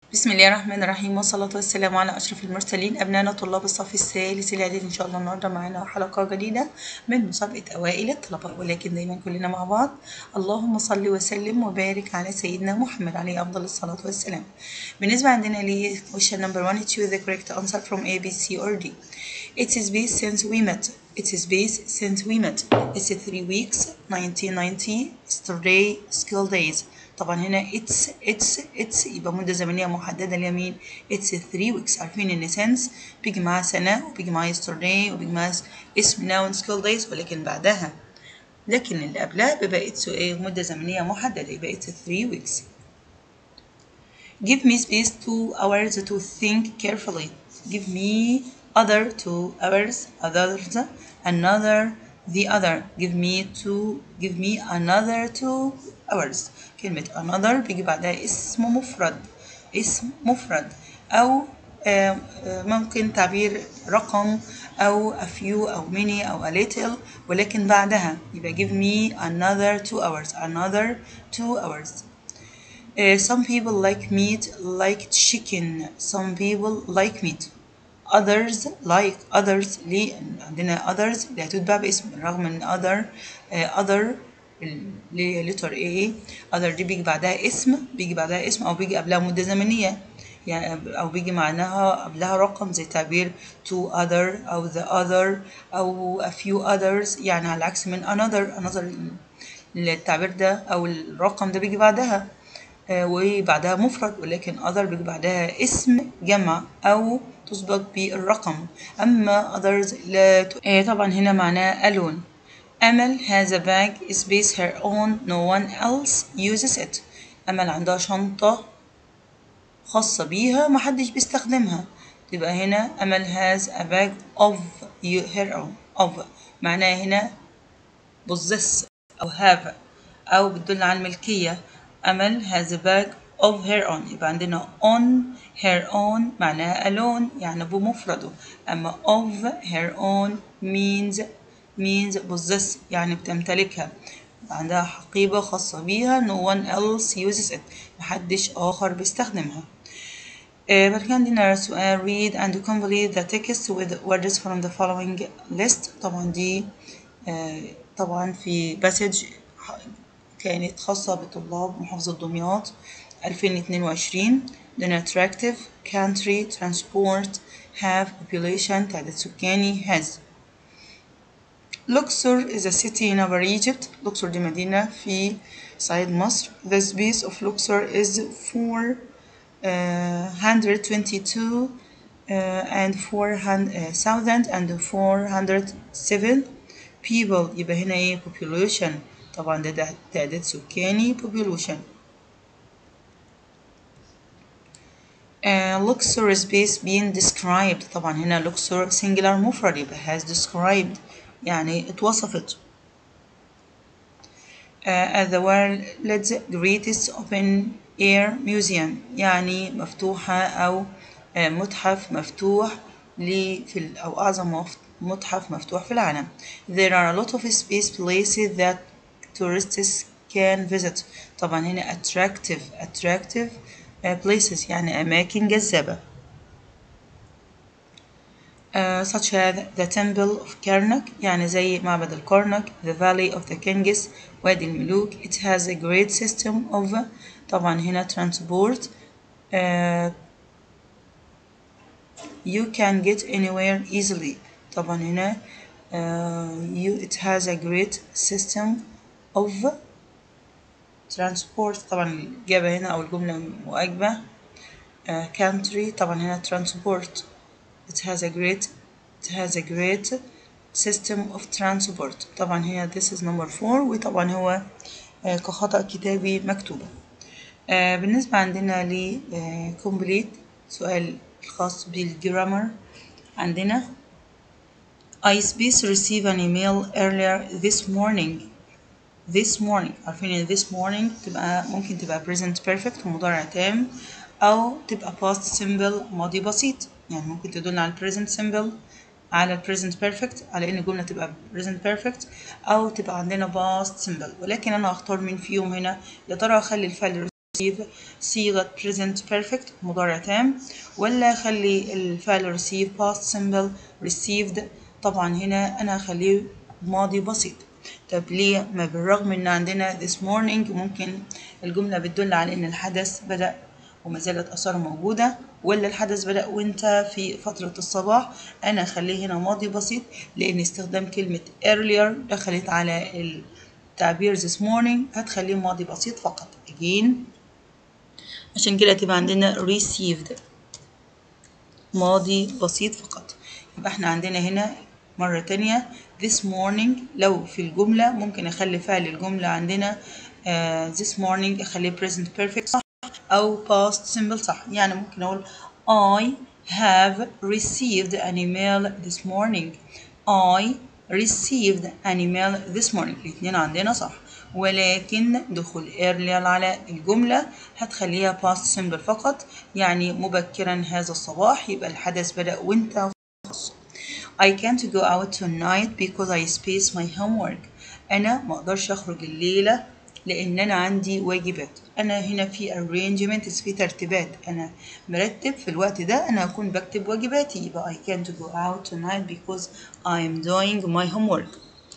بسم الله الرحمن الرحيم والصلاة والسلام على أشرف المرسلين أبنائنا طلاب الصف الثالث الإعدادي إن شاء الله النهاردة معانا حلقة جديدة من مسابقة أوائل الطلبة ولكن دايما كلنا مع بعض اللهم صل وسلم وبارك على سيدنا محمد عليه أفضل الصلاة والسلام بالنسبة عندنا ل question number one choose the correct answer from A B C or D It is based since we met It is based since we met It's three weeks 1990 yesterday school days طبعا هنا it's it's it's يبقى مدة زمنية محددة ليمين it's three weeks عارفين ان since بيجي معاها سنة وبيجي معاها yesterday وبيجي معاها اسم noun school days ولكن بعدها لكن اللي قبلها بيبقى it's ايه مدة زمنية محددة يبقى it's three weeks Give me space two hours to think carefully. Give me other two hours, others, another, the other. Give me two, give me another two hours. كلمة another بيجي بعدها اسم مفرد اسم مفرد أو آه، آه، ممكن تعبير رقم أو a few أو many أو a little ولكن بعدها يبقى give me another two hours another two hours Uh, some people like meat, like chicken. Some people like meat. Others like others ليه عندنا others اللي هتتباع باسم رغم ان other uh, other اللي هي letter A other دي بيجي بعدها اسم بيجي بعدها اسم او بيجي قبلها مدة زمنية يعني او بيجي معناها قبلها رقم زي تعبير to other او the other او a few others يعني على العكس من another another التعبير ده او الرقم ده بيجي بعدها آه، وبعدها مفرد ولكن other بيجي بعدها اسم جمع أو تسبق بالرقم أما others لا ت... آه، طبعا هنا معناه alone أمل has a bag is based her own no one else uses it أمل عندها شنطة خاصة بيها محدش بيستخدمها تبقى هنا أمل has a bag of you- her own of معناها هنا possess أو have أو بتدل على الملكية أمل has a bag of her own يبقى عندنا on her own معناها alone يعني بمفرده أما of her own means means possess يعني بتمتلكها عندها حقيبة خاصة بيها no one else uses it محدش آخر بيستخدمها آه، بعد كده عندنا سؤال read and complete the text with words from the following list طبعا دي آه، طبعا في passage كانت خاصة بطلاب محافظة دمياط 2022 عندنا attractive country transport have population تعداد سكاني has Luxor is a city in Upper Egypt. Luxor دي مدينة في صعيد مصر. The space of Luxor is 422 uh, and 400,000 and 407 people يبقى هنا ايه population طبعا ده, ده تعداد سكاني population uh, Luxor space being described طبعا هنا Luxor singular مفرد يبقى has described يعني اتوصفت uh, as the world's greatest open air museum يعني مفتوحة أو uh, متحف مفتوح ل في ال- أو أعظم مف- متحف مفتوح في العالم. There are a lot of space places that tourists can visit. طبعا هنا attractive attractive uh, places يعني أماكن جذابة. Uh, such as the temple of Karnak يعني زي معبد الكرنك the valley of the kings وادي الملوك it has a great system of طبعا هنا transport uh, you can get anywhere easily طبعا هنا uh, you it has a great system of transport طبعا الإجابة هنا أو الجملة مؤجبة uh, country طبعا هنا transport it has a great it has a great system of transport طبعا هنا this is number four وطبعا هو آه، كخطأ كتابي مكتوبة آه، بالنسبة عندنا ل آه، complete سؤال الخاص بالجرامر عندنا I space receive an email earlier this morning this morning عارفين ان this morning تبقى ممكن تبقى present perfect ومضارع تام أو تبقى past simple ماضي بسيط يعني ممكن تدل على present simple على ال present perfect على إن الجملة تبقى present perfect أو تبقى عندنا past simple ولكن أنا هختار من فيهم هنا يا ترى أخلي الفعل receive صيغة present perfect مضارع تام ولا أخلي الفعل receive past simple received طبعا هنا أنا هخليه ماضي بسيط طب ليه ما بالرغم ان عندنا this morning ممكن الجملة بتدل على ان الحدث بدأ وما زالت آثاره موجودة ولا الحدث بدأ وانت في فترة الصباح أنا أخليه هنا ماضي بسيط لأن استخدام كلمة earlier دخلت على التعبير this morning هتخليه ماضي بسيط فقط again عشان كده تبقى عندنا received ماضي بسيط فقط يبقى احنا عندنا هنا مرة تانية this morning لو في الجملة ممكن أخلي فعل الجملة عندنا uh, this morning أخليه present perfect صح أو past simple صح يعني ممكن أقول I have received an email this morning I received an email this morning الاتنين عندنا صح ولكن دخول earlier على الجملة هتخليها past simple فقط يعني مبكرا هذا الصباح يبقى الحدث بدأ وانت I can't go out tonight because I space my homework أنا ما أقدرش أخرج الليلة لأن أنا عندي واجبات أنا هنا في arrangements في ترتيبات أنا مرتب في الوقت ده أنا هكون بكتب واجباتي يبقى I can't go out tonight because I am doing my homework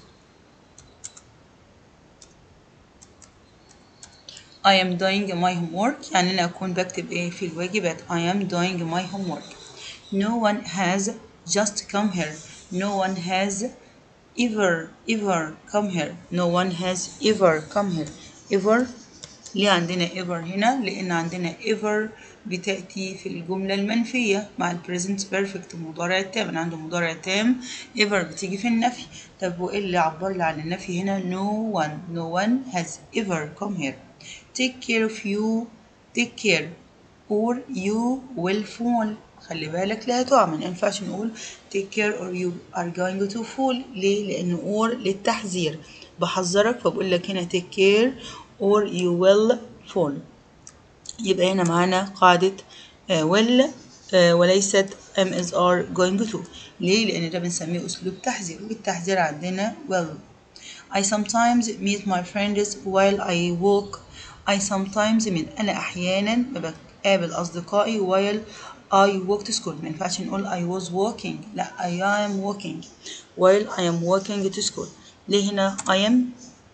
I am doing my homework يعني أنا أكون بكتب إيه في الواجبات I am doing my homework No one has just come here No one has ever ever come here No one has ever come here ever ليه عندنا ever هنا لأن عندنا ever بتأتي في الجملة المنفية مع ال present perfect المضارع التام أنا عندي مضارع تام ever بتيجي في النفي طب وإيه اللي عبر لي عن النفي هنا no one no one has ever come here take care of you take care or you will fall خلي بالك لا تقع ما ينفعش نقول take care or you are going to fall ليه؟ لأن or للتحذير بحذرك فبقول لك هنا take care or you will fall يبقى هنا معانا قاعدة uh, will uh, وليست am is are going to ليه؟ لأن ده بنسميه أسلوب تحذير والتحذير عندنا will I sometimes meet my friends while I walk I sometimes meet أنا أحيانا بقابل أصدقائي while I walk to school ما ينفعش نقول I was walking لا I am walking while I am walking to school ليه هنا I am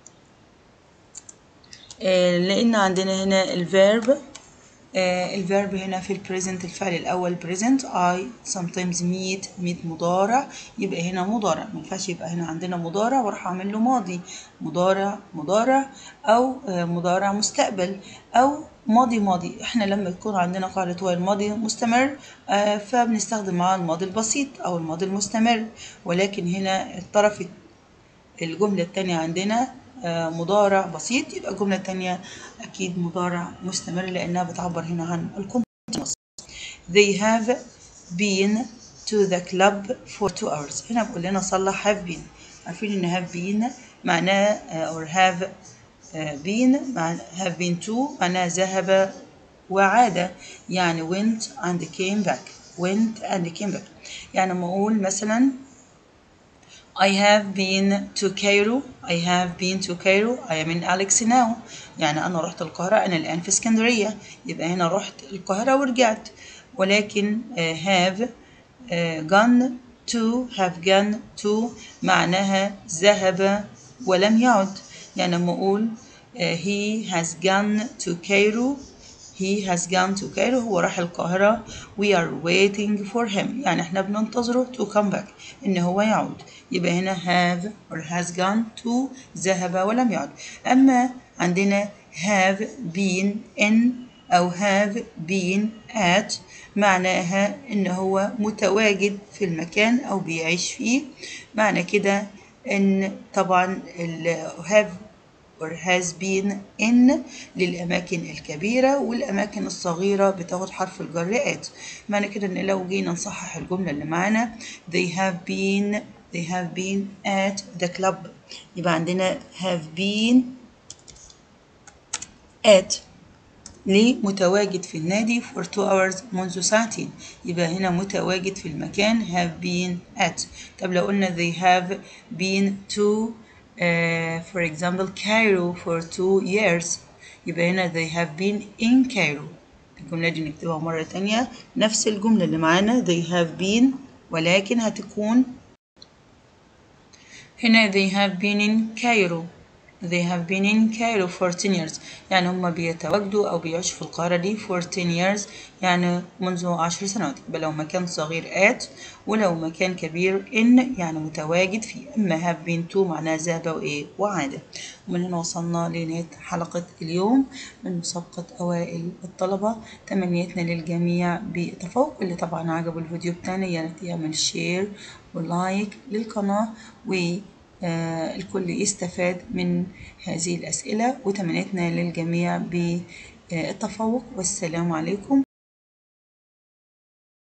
آه لأن عندنا هنا الفيرب آه الفيرب هنا في البريزنت الفعل الأول present I sometimes meet meet مضارع يبقى هنا مضارع ما ينفعش يبقى هنا عندنا مضارع واروح أعمل له ماضي مضارع مضارع أو آه مضارع مستقبل أو ماضي ماضي احنا لما يكون عندنا قاعدة هو الماضي مستمر آه فبنستخدم معاه الماضي البسيط أو الماضي المستمر ولكن هنا الطرف الجملة التانية عندنا آه مضارع بسيط يبقى الجملة التانية أكيد مضارع مستمر لأنها بتعبر هنا عن الكونتينوس They have been to the club for two hours هنا بقول لنا صلح have been عارفين إن have been معناه uh, or have uh, been مع have been to معناه ذهب وعاد يعني went and came back went and came back يعني لما أقول مثلا I have been to Cairo I have been to Cairo I am in Alex now يعني أنا رحت القاهرة أنا الآن في اسكندرية يبقى هنا رحت القاهرة ورجعت ولكن uh, have uh, gone to have gone to معناها ذهب ولم يعد يعني لما أقول uh, he has gone to Cairo he has gone to Cairo هو راح القاهرة we are waiting for him يعني احنا بننتظره to come back إن هو يعود يبقى هنا have or has gone to ذهب ولم يعد أما عندنا have been in أو have been at معناها إن هو متواجد في المكان أو بيعيش فيه معنى كده إن طبعا ال have or has been in للأماكن الكبيرة والأماكن الصغيرة بتاخد حرف الجر at معنى كده إن لو جينا نصحح الجملة اللي معانا they have been they have been at the club يبقى عندنا have been at ليه متواجد في النادي for two hours منذ ساعتين يبقى هنا متواجد في المكان have been at طب لو قلنا they have been to uh, for example Cairo for two years يبقى هنا they have been in Cairo الجملة دي نكتبها مرة تانية نفس الجملة اللي معانا they have been ولكن هتكون هنا they have been in Cairo they have been in Cairo for 10 years يعني هم بيتواجدوا أو بيعيشوا في القاهرة دي for 10 years يعني منذ عشر سنوات يبقى لو مكان صغير at ولو مكان كبير in يعني متواجد فيه أما have been to معناها ذهب وإيه وعاد ومن هنا وصلنا لنهاية حلقة اليوم من مسابقة أوائل الطلبة تمنيتنا للجميع بالتفوق اللي طبعا عجبوا الفيديو بتاعنا يا ريت يعمل شير ولايك للقناة و آه الكل يستفاد من هذه الأسئلة وتمنيتنا للجميع بالتفوق والسلام عليكم